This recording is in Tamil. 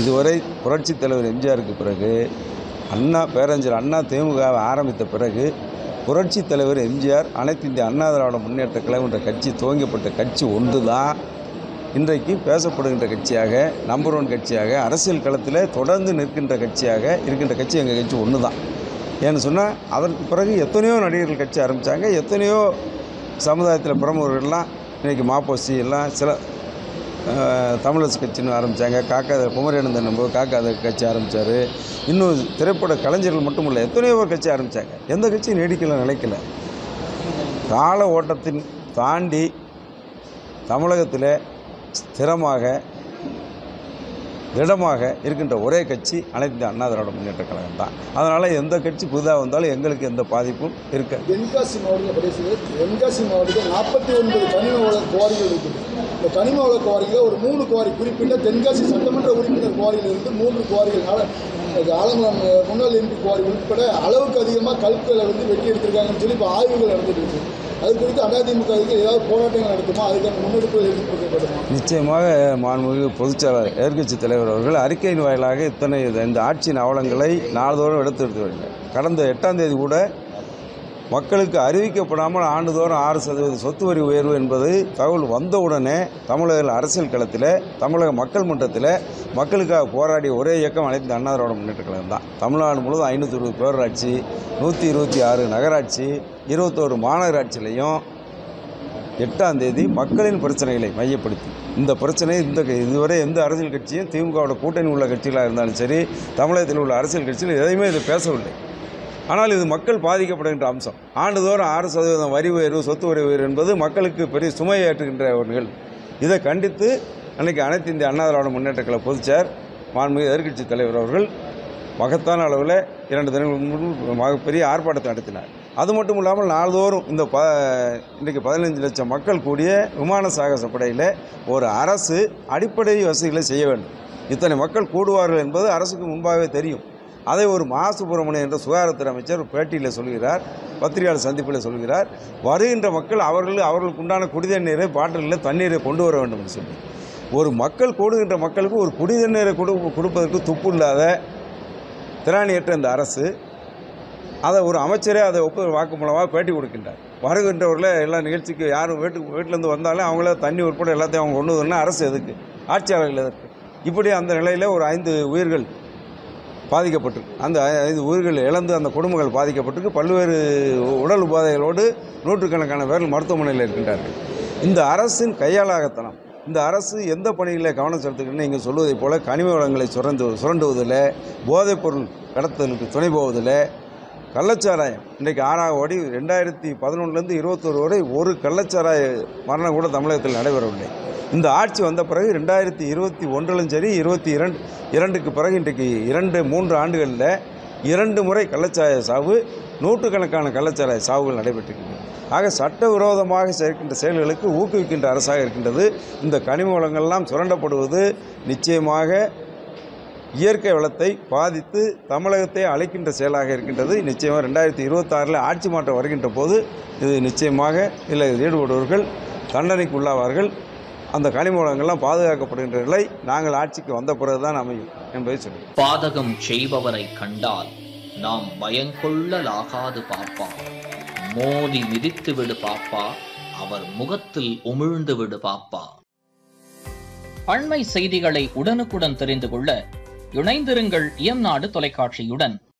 இதுவரை புரட்சித் தலைவர் எம்ஜிஆருக்கு பிறகு அண்ணா பேரறிஞர் அண்ணா திமுகவை ஆரம்பித்த பிறகு புரட்சித் தலைவர் எம்ஜிஆர் அனைத்து இந்திய அண்ணா திராவிட முன்னேற்ற கழகம் என்ற கட்சி துவங்கப்பட்ட கட்சி ஒன்று தான் இன்றைக்கு பேசப்படுகின்ற கட்சியாக நம்பர் ஒன் கட்சியாக அரசியல் களத்தில் தொடர்ந்து நிற்கின்ற கட்சியாக இருக்கின்ற கட்சி எங்கள் கட்சி ஒன்று தான் ஏன்னு சொன்னால் அதற்கு பிறகு எத்தனையோ நடிகர்கள் கட்சி ஆரம்பித்தாங்க எத்தனையோ சமுதாயத்தில் பிரமுகர்கள்லாம் இன்றைக்கி மாப்போசி எல்லாம் சில அஹ், தமிழரசு கட்சின்னு ஆரம்பித்தாங்க காக்கா குமரேனந்தன் நம்ம காக்கா கட்சி ஆரம்பித்தார் இன்னும் திரைப்பட கலைஞர்கள் மட்டும் இல்லை எத்தனையோ பேர் கட்சி ஆரம்பித்தாங்க எந்த கட்சியும் நீடிக்கல நிலைக்கல கால ஓட்டத்தின் தாண்டி தமிழகத்தில் ஸ்திரமாக திடமாக இருக்கின்ற ஒரே கட்சி அனைத்து இந்திய அண்ணா திராவிட முன்னேற்ற கழகம் தான் அதனால் எந்த கட்சி புதிதாக வந்தாலும் எங்களுக்கு எந்த பாதிப்பும் இருக்காது தென்காசி மாவட்டத்தில் கடைசியில் தென்காசி மாவட்டத்தில் நாற்பத்தி ஒன்பது கனிம வள குவாரிகள் இருக்குது இந்த கனிம வள குவாரிகளில் ஒரு மூணு குவாரி குறிப்பிட்ட தென்காசி சட்டமன்ற உறுப்பினர் குவாரியில் இருந்து மூன்று குவாரிகள் ஆலங்குளம் முன்னாள் எம்பி குவாரி உட்பட அளவுக்கு அதிகமாக கற்களை வந்து வெட்டி எடுத்திருக்காங்கன்னு சொல்லி இப்போ ஆய்வுகள் நடந்துட்டு இருக்கு அது குறித்து அதிமுக இதுக்கு ஏதாவது போராட்டங்கள் நடத்துமா அதுக்கான முன்னெடுப்புகள் எடுக்கப்படுமா நிச்சயமாக மாண்புமிகு பொதுச்செயலாளர் எதிர்க்கட்சித் தலைவர் அவர்கள் அறிக்கையின் வாயிலாக இத்தனை இது- இந்த ஆட்சியின் அவலங்களை நாள்தோறும் எடுத்து எடுத்து வருகிறார் கடந்த எட்டாம் தேதி கூட மக்களுக்கு அறிவிக்கப்படாமல் ஆண்டுதோறும் ஆறு சதவீத சொத்து வரி உயர்வு என்பது தகவல் வந்தவுடனே தமிழக அரசியல் களத்தில் தமிழக மக்கள் மன்றத்தில் மக்களுக்காக போராடிய ஒரே இயக்கம் அனைத்து இந்திய அண்ணா திராவிட முன்னேற்ற கழகம் தான் தமிழ்நாடு முழுவதும் ஐநூற்றி இருபது பேரூராட்சி நூற்றி இருபத்தி ஆறு நகராட்சி இருபத்தோரு மாநகராட்சியிலையும் எட்டாம் தேதி மக்களின் பிரச்சனைகளை மையப்படுத்தி இந்த பிரச்சனை இந்த இதுவரை எந்த அரசியல் கட்சியும் திமுகவோட கூட்டணி உள்ள கட்சிகளாக இருந்தாலும் சரி தமிழகத்தில் உள்ள அரசியல் கட்சிகள் எதையுமே இது பேசவில்லை ஆனால் இது மக்கள் பாதிக்கப்படுகின்ற அம்சம் ஆண்டுதோறும் ஆறு சதவீதம் வரி உயர்வு சொத்து வரி உயர்வு என்பது மக்களுக்கு பெரிய சுமையேற்றுகின்ற ஒரு நிகழ்வு இதை கண்டித்து அன்னைக்கு அனைத்து இந்திய அண்ணா திராவிட முன்னேற்ற கழக பொதுச்செயர் மாண்புமிகு எதிர்க்கட்சி தலைவர் அவர்கள் மகத்தான அளவில் இரண்டு தினங்கள் முன்பு மிகப்பெரிய ஆர்ப்பாட்டத்தை நடத்தினார் அது மட்டும் இல்லாமல் நாள்தோறும் இந்த ப இன்றைக்கு பதினஞ்சு லட்சம் மக்கள் கூடிய விமான சாகச படையில் ஒரு அரசு அடிப்படை வசதிகளை செய்ய வேண்டும் இத்தனை மக்கள் கூடுவார்கள் என்பது அரசுக்கு முன்பாகவே தெரியும் அதை ஒரு மா சுப்பிரமணியன் என்ற சுகாதாரத்துறை அமைச்சர் பேட்டியில் சொல்கிறார் பத்திரிகையாளர் சந்திப்பில் சொல்கிறார் வருகின்ற மக்கள் அவர்கள் அவர்களுக்கு உண்டான குடிநீர் நீரை பாட்டிலில் தண்ணீரை கொண்டு வர வேண்டும் என்று சொல்லி ஒரு மக்கள் கூடுகின்ற மக்களுக்கு ஒரு குடிநீர் நீரை கொடு கொடுப்பதற்கு துப்பு இல்லாத திராணியற்ற இந்த அரசு அதை ஒரு அமைச்சரே அதை ஒப்பு வாக்கு மூலமாக பேட்டி கொடுக்கின்றார் வருகின்றவர்களை எல்லா நிகழ்ச்சிக்கு யாரும் வீட்டுக்கு வீட்டிலேருந்து வந்தாலும் அவங்கள தண்ணி உட்பட எல்லாத்தையும் அவங்க கொண்டு வரணும் அரசு எதுக்கு ஆட்சியாளர்கள் எதற்கு இப்படி அந்த நிலையில் ஒரு ஐந்து உயிர்கள் பாதிக்கப்பட்டிருக்கு அந்த ஐந்து உயிர்கள் இழந்து அந்த குடும்பங்கள் பாதிக்கப்பட்டிருக்கு பல்வேறு உடல் உபாதைகளோடு நூற்றுக்கணக்கான பேர்கள் மருத்துவமனையில் இருக்கின்றார்கள் இந்த அரசின் கையாளாகத்தனம் இந்த அரசு எந்த பணிகளில் கவனம் செலுத்துகிறேன்னு நீங்கள் சொல்வதைப் போல கனிம வளங்களை சுரண்டு சுரண்டுவதில் போதைப்பொருள் கடத்தலுக்கு துணை போவதில் கள்ளச்சாராயம் இன்றைக்கு ஆறாவது ஓடி ரெண்டாயிரத்தி பதினொன்றுலேருந்து இருபத்தொரு வரை ஒரு கள்ளச்சாராய மரணம் கூட தமிழகத்தில் நடைபெறவில்லை இந்த ஆட்சி வந்த பிறகு ரெண்டாயிரத்தி இருபத்தி ஒன்றிலும் சரி இருபத்தி இரண்டு இரண்டுக்கு பிறகு இன்றைக்கு இரண்டு மூன்று ஆண்டுகளில் இரண்டு முறை கள்ளச்சாராய சாவு நூற்றுக்கணக்கான கள்ளச்சாராய சாவுகள் நடைபெற்றிருக்கின்றன ஆக சட்டவிரோதமாக சேர்க்கின்ற செயல்களுக்கு ஊக்குவிக்கின்ற அரசாக இருக்கின்றது இந்த கனிம வளங்கள்லாம் சுரண்டப்படுவது நிச்சயமாக இயற்கை வளத்தை பாதித்து தமிழகத்தை அழைக்கின்ற செயலாக இருக்கின்றது நிச்சயமாக ரெண்டாயிரத்தி இருபத்தாறில் ஆட்சி மாற்றம் வருகின்ற போது இது நிச்சயமாக இதில் ஈடுபடுவர்கள் தண்டனைக்கு உள்ளாவார்கள் அந்த கனிம வளங்கள்லாம் பாதுகாக்கப்படுகின்ற நிலை நாங்கள் ஆட்சிக்கு வந்த பிறகுதான் அமையும் என்பதை சொல்லி பாதகம் செய்பவரை கண்டால் நாம் பயங்கொள்ளலாகாது பாப்பா மோதி மிதித்து விடு பாப்பா அவர் முகத்தில் உமிழ்ந்து விடு பாப்பா அண்மை செய்திகளை உடனுக்குடன் தெரிந்து கொள்ள இணைந்திருங்கள் இயம்நாடு தொலைக்காட்சியுடன்